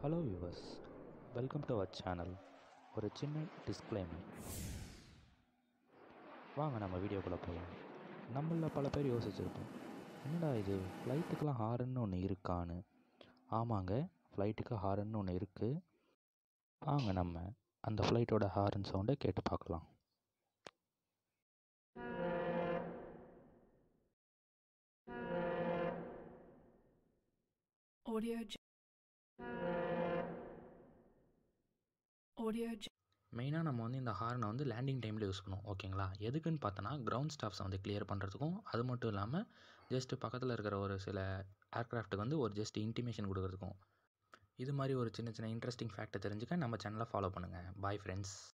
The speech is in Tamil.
Hello viewers welcome to our channel ஒரு சின்ன டிஸ்க்ளைமர் வாங்க நம்ம வீடியோக்குள்ளே போகலாம் நம்மளில் பல பேர் யோசிச்சிருப்போம் என்னடா இது ஃப்ளைட்டுக்கெலாம் ஹாரன்னு ஒன்று இருக்கான்னு ஆமாங்க ஃப்ளைட்டுக்கு ஹாரன்னு ஒன்று இருக்குது வாங்க நம்ம அந்த ஃப்ளைட்டோட ஹாரன் சவுண்டை கேட்டு பார்க்கலாம் Audio. j- Audio. j- மெயினாக நம்ம வந்து இந்த ஹார்னை வந்து லேண்டிங் டைமில் யூஸ் பண்ணுவோம் ஓகேங்களா எதுக்குன்னு பார்த்தோன்னா கிரவுண்ட் ஸ்டாஃப்ஸை வந்து கிளியர் பண்ணுறதுக்கும் அது மட்டும் இல்லாமல் ஜஸ்ட்டு பக்கத்தில் இருக்கிற ஒரு சில ஏர்க்ராஃப்ட்டுக்கு வந்து ஒரு ஜஸ்ட் இன்டிமேஷன் கொடுக்கறதுக்கும் இது மாதிரி ஒரு சின்ன சின்ன இன்ட்ரெஸ்டிங் ஃபேக்ட்டை தெரிஞ்சுக்க நம்ம சேனலை ஃபாலோ பண்ணுங்கள் பாய் ஃப்ரெண்ட்ஸ்